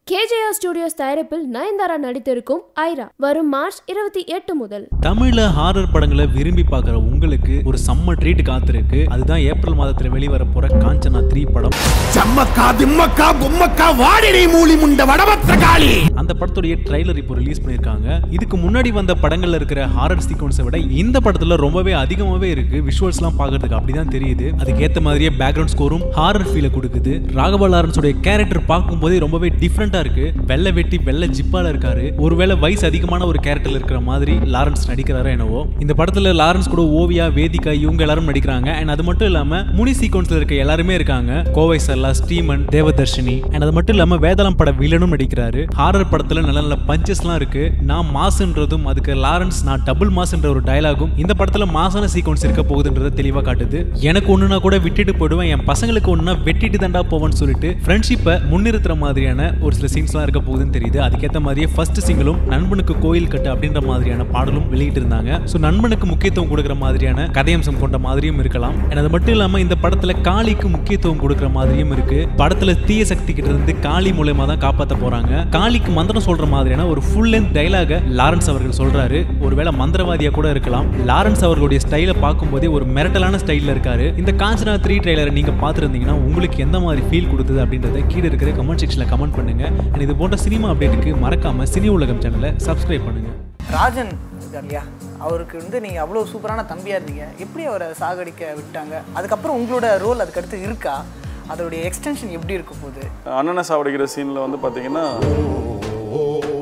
KJR studios தயாரிப்பில் நயன்தாரா நடித்திருக்கும் ஐரா வரும் March இருபத்தி எட்டு முதல் தமிழ்ல ஹாரர் படங்களை விரும்பி பார்க்குற உங்களுக்கு ஒரு செம்ம ட்ரீட் காத்திருக்கு அதுதான் ஏப்ரல் மாதத்துல வெளிவர போற காஞ்சனா த்ரீ படம் சம்மக்கா திம்மக்கா பொம்மக்கா வாடினை மூலி முண்ட வடபத்திர காளி அந்த படத்துடைய ட்ரைலர் இப்போ ரிலீஸ் பண்ணியிருக்காங்க இதுக்கு முன்னாடி வந்த படங்கள்ல இருக்கிற ஹாரர் சீக்வன்ஸை விட இந்த படத்துல ரொம்பவே அதிகமாவே இருக்கு விஷுவல்ஸ்லாம் பார்க்கறதுக்கு அப்படிதான் தெரியுது அதுக்கேற்ற மாதிரியே பேக்ரவுண்ட் ஸ்கோரும் ஹாரர் ஃபீலை கொடுக்குது ராகவா லாரன்ஸோட கேரக்டர் பார்க்கும்போதே ரொம்பவே டிஃப்ரெண்டா இருக்கு வெள்ளை வெட்டி வெள்ளை ஜிப்பால இருக்காரு ஒருவேளை வயசு அதிகமான ஒரு கேரக்டர்ல இருக்கிற மாதிரி லாரன்ஸ் நடிக்கிறாரோ என்னவோ இந்த படத்துல லாரன்ஸ் கூட ஓவியா வேதிகா இவங்க எல்லாரும் நடிக்கிறாங்க அண்ட் அது மட்டும் இல்லாம முனி சீக்வன்ஸ்ல இருக்க எல்லாருமே இருக்காங்க கோவை சர்லா ஸ்ரீமன் தேவதர்ஷினி அண்ட் அது மட்டும் இல்லாம வேதாளம் பட வில்லனும் நடிக்கிறாரு ஹாரர் படத்துல நல்ல நல்ல பஞ்சஸ்லாம் இருக்கு நான் மாசுன்றதும் அதுக்கு லாரன்ஸ் நான் டபுள் மாஸ்ன்ற ஒரு டயலாகும் இந்த படத்துல மாசான சீக்வன்ஸ் இருக்க போகுதுன்றதை தெளிவா காட்டுது எனக்கு ஒண்ணுனா கூட விட்டுட்டு போயிடுவேன் என் பசங்களுக்கு ஒண்ணுனா வெட்டிட்டு தாண்டா போவேன்னு சொல்லிட்டு ஃப்ரெண்ட்ஷிப்பை முன்னிறுத்துற மாதிரியான ஒரு சில சீன்ஸ்லாம் இருக்க போகுதுன்னு தெரியுது அதுக்கேற்ற மாதிரியே ஃபர்ஸ்ட் சிங்கிளும் நண்பனுக்கு கோயில் கட்டு அப்படின்ற மாதிரியான பாடலும் வெளியிட்டு இருந்தாங்க ஸோ நண்பனுக்கு முக்கியத்துவம் கொடுக்குற மாதிரியான கதையம்சம் கொண்ட மாதிரியும் இருக்கலாம் And அது மட்டும் இல்லாம இந்த படத்துல காளிக்கு முக்கியத்துவம் கொடுக்குற மாதிரியும் இருக்கு படத்துல தீய சக்தி கிட்ட இருந்து காளி மூலயமா தான் காப்பாத்த போறாங்க காளிக்கு மந்திரம் சொல்ற மாதிரியான ஒரு ஃபுல் லென்த் டைலாக லாரன்ஸ் அவர்கள் சொல்றாரு ஒருவேளை மந்திரவாதியா கூட இருக்கலாம் லாரன்ஸ் அவர்களுடைய ஸ்டைலை பார்க்கும்போதே ஒரு மிரட்டலான ஸ்டைல்ல இருக்காரு இந்த காஞ்சனா த்ரீ ட்ரைலரை நீங்க பார்த்துருந்தீங்கன்னா உங்களுக்கு எந்த மாதிரி ஃபீல் கொடுத்தது அப்படின்றத கீழே இருக்கிற கமெண்ட் செக்ஷன்ல கமெண்ட் பண்ணுங்க And இது போன்ற சினிமா அப்டேட்டுக்கு மறக்காம சினி உலகம் சேனலை சப்ஸ்கிரைப் பண்ணுங்க ராஜன் இருக்கார் இல்லையா அவருக்கு வந்து நீங்கள் அவ்வளோ சூப்பரான தம்பியாக இருந்தீங்க எப்படி அவரை சாகடிக்க விட்டாங்க அதுக்கப்புறம் உங்களோட ரோல் அதுக்கடுத்து இருக்கா அதோடைய எக்ஸ்டென்ஷன் எப்படி இருக்க போகுது அண்ணனை சாவடிக்கிற சீனில் வந்து பார்த்தீங்கன்னா